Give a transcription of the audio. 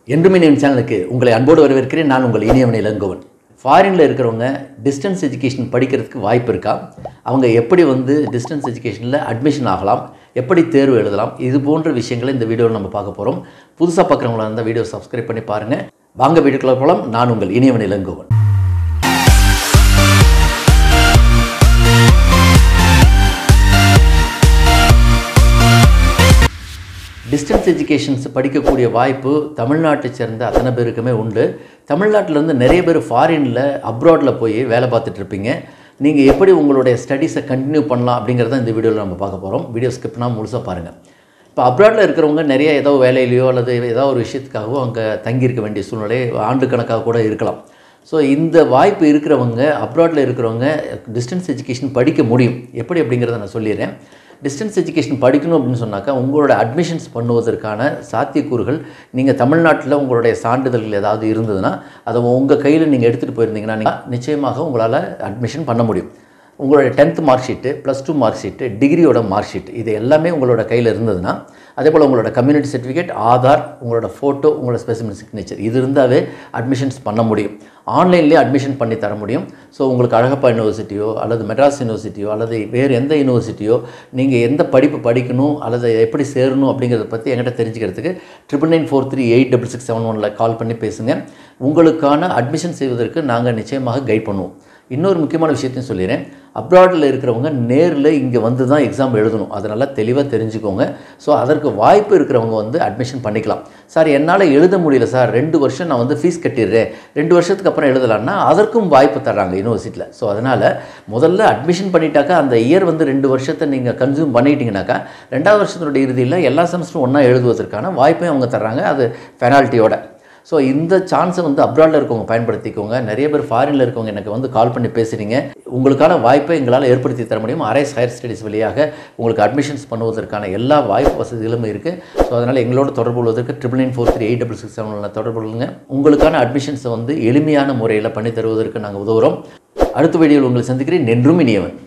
என்றுமே என் சேனலுக்கு உங்களை அன்போடு வரவேற்கிறேன் நான் உங்கள் இனியவன் இளங்கோவன் ஃபாரினில் இருக்கிறவங்க டிஸ்டன்ஸ் எஜுகேஷன் படிக்கிறதுக்கு வாய்ப்பு இருக்கா அவங்க எப்படி வந்து டிஸ்டன்ஸ் எஜுகேஷனில் அட்மிஷன் ஆகலாம் எப்படி தேர்வு எழுதலாம் இது போன்ற விஷயங்களை இந்த வீடியோவில் நம்ம பார்க்க போகிறோம் புதுசாக பார்க்குறவங்களா இருந்தால் வீடியோ சப்ஸ்கிரைப் பண்ணி பாருங்கள் வாங்க வீடியோக்குள்ள போகலாம் நான் உங்கள் இனியவன் இளங்கோவன் டிஸ்டன்ஸ் எஜுகேஷன்ஸ் படிக்கக்கூடிய வாய்ப்பு தமிழ்நாட்டை சேர்ந்த அத்தனை பேருக்குமே உண்டு தமிழ்நாட்டிலேருந்து நிறைய பேர் ஃபாரினில் அப்ராடில் போய் வேலை பார்த்துட்டு இருப்பீங்க நீங்கள் எப்படி உங்களுடைய ஸ்டடீஸை கண்டினியூ பண்ணலாம் அப்படிங்கிறத இந்த வீடியோவில் நம்ம பார்க்க போகிறோம் வீடியோ ஸ்கிப் பண்ணால் முழுசாக பாருங்கள் இப்போ அப்ராடில் இருக்கிறவங்க நிறைய ஏதோ வேலையிலையோ அல்லது ஏதோ ஒரு விஷயத்துக்காகவோ அங்கே தங்கியிருக்க வேண்டிய சூழ்நிலை ஆண்டு கணக்காக கூட இருக்கலாம் ஸோ இந்த வாய்ப்பு இருக்கிறவங்க அப்ராடில் இருக்கிறவங்க டிஸ்டன்ஸ் எஜுகேஷன் படிக்க முடியும் எப்படி அப்படிங்கிறத நான் சொல்லிடுறேன் டிஸ்டன்ஸ் எஜுகேஷன் படிக்கணும் அப்படின்னு சொன்னாக்கா உங்களோட அட்மிஷன்ஸ் பண்ணுவதற்கான சாத்தியக்கூறுகள் நீங்கள் தமிழ்நாட்டில் உங்களுடைய சான்றிதழ்கள் ஏதாவது இருந்ததுன்னா அதை உங்கள் கையில் நீங்கள் எடுத்துகிட்டு போயிருந்தீங்கன்னா நீங்க நிச்சயமாக உங்களால் அட்மிஷன் பண்ண முடியும் உங்களோட tenth mark sheet plus two mark sheet டிகிரியோட மார்க் ஷீட் இது எல்லாமே உங்களோட கையில் இருந்ததுன்னா அதே போல் உங்களோட கம்யூனிட்டி சர்டிஃபிகேட் ஆதார் உங்களோட ஃபோட்டோ உங்களோட ஸ்பெசிமென் சிக்னேச்சர் இது இருந்தாவே அட்மிஷன்ஸ் பண்ண முடியும் ஆன்லைன்லேயே அட்மிஷன் பண்ணி தர முடியும் ஸோ உங்களுக்கு அழகப்பா யூனிவர்சிட்டியோ அல்லது மெட்ராஸ் யூனிவர்சிட்டியோ அல்லது வேறு எந்த யூனிவர்சிட்டியோ நீங்கள் எந்த படிப்பு படிக்கணும் அல்லது எப்படி சேரணும் அப்படிங்கிறத பற்றி என்கிட்ட தெரிஞ்சுக்கிறதுக்கு triple nine four three eight double six seven ஒனில் கால் பண்ணி பேசுங்க உங்களுக்கான அட்மிஷன் செய்வதற்கு நாங்கள் நிச்சயமாக கைட் பண்ணுவோம் இன்னொரு முக்கியமான விஷயத்தையும் சொல்லிடுறேன் அப்ராடில் இருக்கிறவங்க நேரில் இங்கே வந்து தான் எக்ஸாம் எழுதணும் அதை நல்லா தெளிவாக தெரிஞ்சுக்கோங்க ஸோ அதற்கு வாய்ப்பு இருக்கிறவங்க வந்து அட்மிஷன் பண்ணிக்கலாம் சார் என்னால் எழுத முடியல சார் ரெண்டு வருஷம் நான் வந்து ஃபீஸ் கட்டிடுறேன் ரெண்டு வருஷத்துக்கு அப்புறம் எழுதலான்னா அதற்கும் வாய்ப்பு தர்றாங்க யூனிவர்சிட்டியில் ஸோ அதனால் முதல்ல அட்மிஷன் பண்ணிட்டாக்கா அந்த இயர் வந்து ரெண்டு வருஷத்தை நீங்கள் கன்சியூம் பண்ணிட்டீங்கனாக்கா ரெண்டாவது வருஷத்தினுடைய இறுதியில் எல்லா செமஸ்டரும் ஒன்றா எழுதுவதற்கான வாய்ப்பையும் அவங்க தர்றாங்க அது பெனால்ட்டியோட ஸோ இந்த சான்ஸை வந்து அப்ராடில் இருக்கவங்க பயன்படுத்திக்கோங்க நிறைய பேர் ஃபாரினில் இருக்கவங்க எனக்கு வந்து கால் பண்ணி பேசுகிறீங்க உங்களுக்கான வாய்ப்பை எங்களால் ஏற்படுத்தி தர முடியும் அரைஸ் ஹையர் ஸ்டடீஸ் வழியாக உங்களுக்கு அட்மிஷன்ஸ் பண்ணுவதற்கான எல்லா வாய்ப்பு வசதிகளும் இருக்குது ஸோ அதனால் எங்களோட தொடர்பு கொள்வதற்கு triple nine four three eight double six செவனில் தொடர்பு கொள்ளுங்க உங்களுக்கான அட்மிஷன்ஸை வந்து எளிமையான முறையில் பண்ணி தருவதற்கு நாங்கள் உதவுகிறோம் அடுத்த வீடியோவில் உங்களை சந்திக்கிறேன் நென்றும் இனியவன்